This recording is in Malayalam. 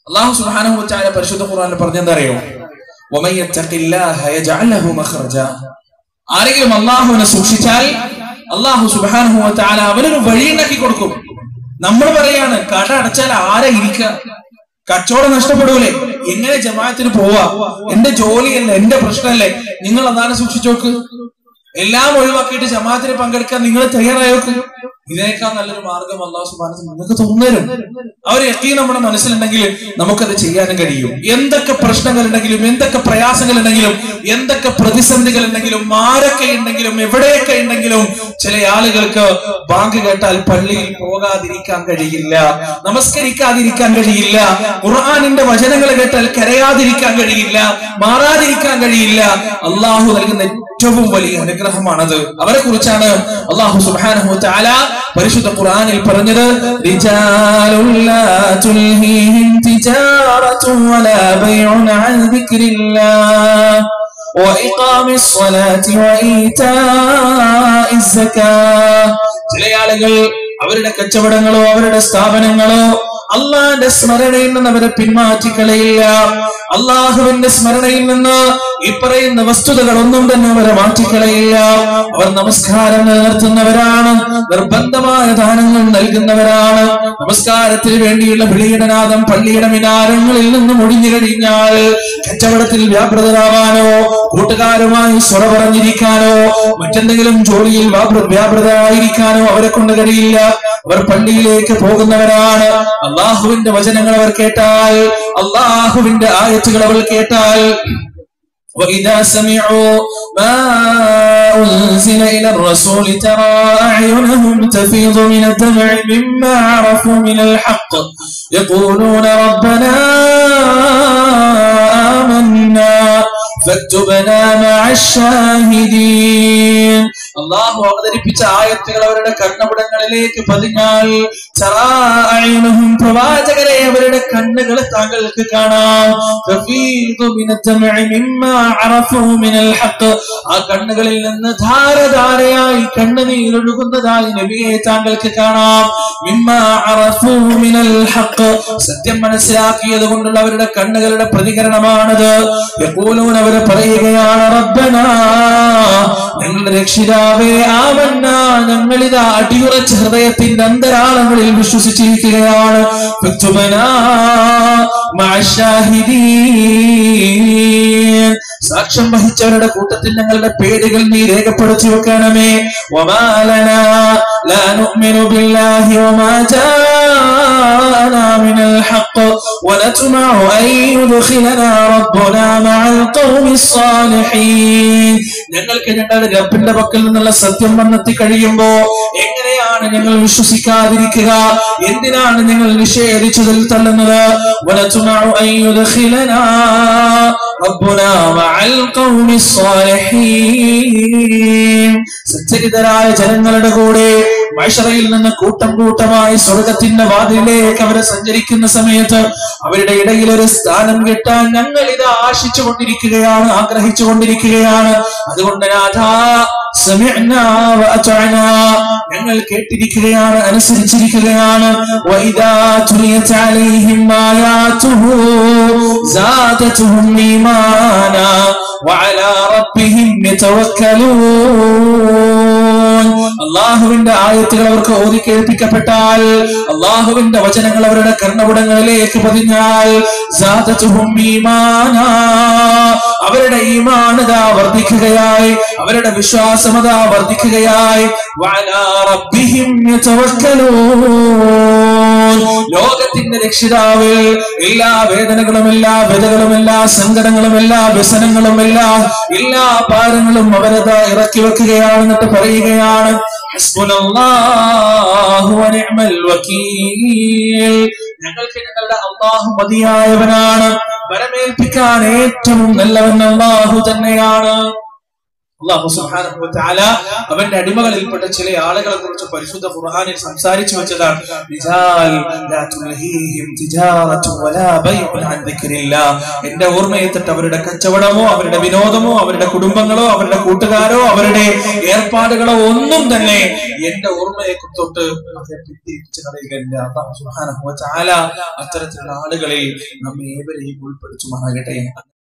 അള്ളാഹു സുബ്ഹാനഹു വതആല പരിശുദ്ധ ഖുർആനിൽ പറഞ്ഞെന്താ അറിയോ വമൻ യത്തഖില്ലാഹ യജഅൽ ലഹു മഖ്റജ ആരെങ്കിലും അള്ളാഹുവിനെ സൂക്ഷിച്ചാൽ അള്ളാഹു സുബ്ഹാനഹു വതആല അവനൊരു വഴി ഉണ്ടാക്കി കൊടുക്കും നമ്മൾ പറയാണ് കട അടച്ചാൽ ആരാ ഇരിക്കുക കച്ചവടം നഷ്ടപ്പെടൂലേ എങ്ങനെ ജമാഅത്തിന് പോവാ എന്റെ ജോലിയല്ല എന്റെ പ്രശ്നമല്ലേ നിങ്ങൾ അതാണ് സൂക്ഷിച്ചോക്ക് എല്ലാം ഒഴിവാക്കിയിട്ട് ജമാഅത്തിന് പങ്കെടുക്കാൻ നിങ്ങൾ തയ്യാറായോക്ക് ഇതിനേക്കാൾ നല്ലൊരു മാർഗം അള്ളാഹു സുബാന നിങ്ങൾക്ക് തോന്നരും ആ ഒരു യക്കീൻ നമ്മുടെ മനസ്സിലുണ്ടെങ്കിൽ നമുക്കത് ചെയ്യാനും കഴിയും എന്തൊക്കെ പ്രശ്നങ്ങൾ ഉണ്ടെങ്കിലും എന്തൊക്കെ പ്രയാസങ്ങൾ ഉണ്ടെങ്കിലും എന്തൊക്കെ പ്രതിസന്ധികൾ ഉണ്ടെങ്കിലും ആരൊക്കെ ഉണ്ടെങ്കിലും എവിടെയൊക്കെ ഉണ്ടെങ്കിലും ചില ആളുകൾക്ക് ബാങ്ക് കേട്ടാൽ പള്ളിയിൽ പോകാതിരിക്കാൻ കഴിയില്ല നമസ്കരിക്കാതിരിക്കാൻ കഴിയില്ല ഖുർആാനിന്റെ വചനങ്ങൾ കേട്ടാൽ കരയാതിരിക്കാൻ കഴിയില്ല മാറാതിരിക്കാൻ കഴിയില്ല അള്ളാഹു നൽകുന്ന ഏറ്റവും വലിയ അനുഗ്രഹമാണത് അവരെ കുറിച്ചാണ് അള്ളാഹു സുബ്ഹാനഹു തആല പരിശുദ്ധ ഖുർആനിൽ പറഞ്ഞത് റിജാലുൽ ലാ തുൽഹീഹിം തിജാറത്തുൻ വലാ ബൈഉൻ അൻ ദിക്രില്ലാഹ് وإقام الصلاة وإيتاء الزكاة ചില ആളുകൾ അവരുടെ കച്ചവടങ്ങളോ അവരുടെ സ്ഥാപനങ്ങളോ അള്ളാന്റെ സ്മരണയിൽ നിന്ന് അവരെ പിന്മാറ്റിക്കളയില്ല അള്ളാഹുവിന്റെ സ്മരണയിൽ നിന്ന് ഈ പറയുന്ന വസ്തുതകളൊന്നും തന്നെ അവരെ മാറ്റിക്കളയില്ല അവർ നമസ്കാരം നിലനിർത്തുന്നവരാണ് നിർബന്ധമായ ദാനങ്ങൾ നൽകുന്നവരാണ് നമസ്കാരത്തിന് വേണ്ടിയുള്ള വിളിയുടെ നാദം പള്ളിയുടെ മിനാരങ്ങളിൽ നിന്നും ഒഴിഞ്ഞു കഴിഞ്ഞാൽ കച്ചവടത്തിൽ വ്യാപൃതരാവാനോ കൂട്ടുകാരുമായി സ്വറ പറഞ്ഞിരിക്കാനോ മറ്റെന്തെങ്കിലും ജോലിയിൽ വ്യാപൃ- വ്യാപൃതരായിരിക്കാനോ അവരെ കൊണ്ട് കഴിയില്ല അവർ പള്ളിയിലേക്ക് പോകുന്നവരാണ് അള്ളാഹുവിന്റെ വചനങ്ങൾ അവർ കേട്ടാൽ അള്ളാഹുവിന്റെ ആയത്തുകൾ അവർ കേട്ടാൽ وإذا سمعوا ما أنزل إلى الرسول ترى أعينهم تفيض من الدمع مما عرفوا من الحق يقولون ربنا آمنا فاكتبنا مع الشاهدين അള്ളാഹു അവതരിപ്പിച്ച ആയത്തുകൾ അവരുടെ കണ്ണുപിടങ്ങളിലേക്ക് പതിഞ്ഞാൽ ചറാഅയുനഹും പ്രവാചകരെ അവരുടെ കണ്ണുകൾ താങ്കൾക്ക് കാണാം തഫീദു മിനദ്ദമഇ മിമ്മാ അറഫൂ മിനൽ ഹഖ് ആ കണ്ണുകളിൽ നിന്ന് ധാരധാരയായി കണ്ണുനീരൊഴുകുന്നതായി നബിയെ താങ്കൾക്ക് കാണാം മിമ്മാ അറഫൂ മിനൽ ഹഖ് സത്യം മനസ്സിലാക്കിയത് കൊണ്ടുള്ള അവരുടെ കണ്ണുകളുടെ പ്രതികരണമാണത് യഖൂലൂന അവർ പറയുകയാണ് റബ്ബനാ ഞങ്ങളുടെ രക്ഷിതാവേ ആമന്ന ഞങ്ങളിതാ അടിയുറച്ച ഹൃദയത്തിന്റെ അന്തരാളങ്ങളിൽ വിശ്വസിച്ചിരിക്കുകയാണ് ഫക്തുബനാ മഅ ശാഹിദീൻ. സാക്ഷ്യം വഹിച്ചവരുടെ കൂട്ടത്തിൽ ഞങ്ങളുടെ പേരുകൾ നീ രേഖപ്പെടുത്തി വെക്കണമേ വമാ ലനാ ലാ നുഅ്മിനു ബില്ലാഹി വമാ ജാഅനാ മിനൽ ഹഖ് ونطمع أن يدخلنا ربنا مع القوم الصالحين ഞങ്ങൾക്ക് ഞങ്ങളുടെ റബ്ബിന്റെ പക്കൽ നിന്നുള്ള സത്യം വന്നെത്തി കഴിയുമ്പോ എങ്ങനെയാണ് ഞങ്ങൾ വിശ്വസിക്കാതിരിക്കുക എന്തിനാണ് നിങ്ങൾ നിഷേധിച്ചതിൽ തള്ളുന്നത് ونطمع أن يدخلنا ربنا مع القوم الصالحين സച്ചരിതരായ ജനങ്ങളുടെ കൂടെ മൈഷറയിൽ നിന്ന് കൂട്ടം കൂട്ടമായി സ്വർഗത്തിന്റെ വാതിലേക്ക് അവരെ സഞ്ചരിക്കുന്ന സമയത്ത് അവരുടെ ഇടയിൽ ഒരു സ്ഥാനം കിട്ടാൻ ഞങ്ങൾ ഇത് ആശിച്ചു കൊണ്ടിരിക്കുകയാണ് ആഗ്രഹിച്ചു കൊണ്ടിരിക്കുകയാണ് അതുകൊണ്ട് നാഥാ സമിഅ്നാ വഅതഅനാ ഞങ്ങൾ കേട്ടിരിക്കുകയാണ് അനുസരിച്ചിരിക്കുകയാണ് വഇദാ തുലിയത് അലൈഹിം ആയാതുഹു സാദതുഹും ഈമാനാ വഅലാ റബ്ബിഹിം യതവക്കലൂൻ അള്ളാഹുവിന്റെ ആയത്തുകൾ അവർക്ക് ഓതി കേൾപ്പിക്കപ്പെട്ടാൽ അള്ളാഹുവിന്റെ വചനങ്ങൾ അവരുടെ കർണപുടങ്ങളിലേക്ക് പതിഞ്ഞാൽ സാദതുഹും ഈമാനാ. അവരുടെ ഈമാനതാ വർദ്ധിക്കുകയായി അവരുടെ വിശ്വാസമതാ വർദ്ധിക്കുകയായി വഅലാ റബ്ബിഹിം യതവക്കലൂൻ ലോകത്തിന്റെ രക്ഷിതാവ് എല്ലാ വേദനകളും എല്ലാ വ്യതകളും എല്ലാ സങ്കടങ്ങളും എല്ലാ വ്യസനങ്ങളും എല്ലാ എല്ലാ ഭാരങ്ങളും അവരത് ഇറക്കി വെക്കുകയാണ് എന്നിട്ട് പറയുകയാണ് ഹസ്ബുനല്ലാഹു വനിഅമൽ വകീൽ ഞങ്ങൾക്ക് ഞങ്ങളുടെ അള്ളാഹു മതിയായവനാണ് വരമേൽപ്പിക്കാൻ ഏറ്റവും നല്ലവൻ അള്ളാഹു തന്നെയാണ് അള്ളാഹു സുബ്ഹാനഹു വ തആല അവന്റെ അടിമകളിൽപ്പെട്ട ചില ആളുകളെ കുറിച്ച് പരിശുദ്ധ ഖുർആനിൽ സംസാരിച്ചു വെച്ചതാണ് റിജാൽ ലാ തുൽഹീഹിം തിജാറത്തുൻ വലാ ബൈഉൻ അൻ ദിക്രില്ലാഹ് എന്റെ ഓർമ്മയെ തൊട്ട് അവരുടെ കച്ചവടമോ അവരുടെ വിനോദമോ അവരുടെ കുടുംബങ്ങളോ അവരുടെ കൂട്ടുകാരോ അവരുടെ ഏർപ്പാടുകളോ ഒന്നും തന്നെ എന്റെ ഓർമ്മയെ തൊട്ട് അവരെ പിന്തിരിച്ചു കളയുകയില്ല അള്ളാഹു സുബ്ഹാനഹു വ തആല അത്തരത്തിലുള്ള ആളുകളിൽ നമ്മെ ഏവരെയും ഉൾപ്പെടുത്തുമാറാകട്ടെ